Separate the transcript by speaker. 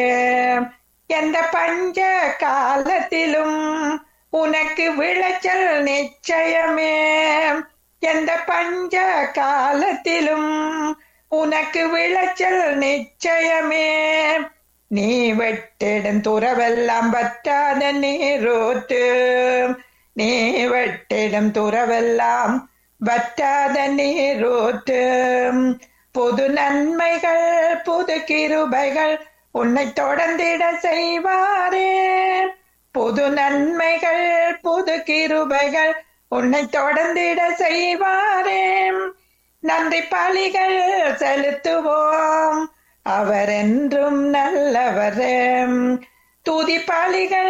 Speaker 1: எந்த பஞ்ச காலத்திலும் உனக்கு விளைச்சல் நிச்சயமே எந்த பஞ்ச காலத்திலும் உனக்கு விளைச்சல் நிச்சயமே நீ வெட்டிடும் துறவெல்லாம் பற்றாத நீரோத்து நீ வெட்டிடும் துறவெல்லாம் வற்றாத நீரோத்து புது நன்மைகள் புது கிருபைகள் உன்னை தொடர்ந்திட செய்வாரே புது நன்மைகள் புது கிருபைகள் உன்னை தொடர்ந்திட செய்வாரே நன்றி பலிகள் செலுத்துவோம் அவர் என்றும் நல்லவரே துதி பலிகள்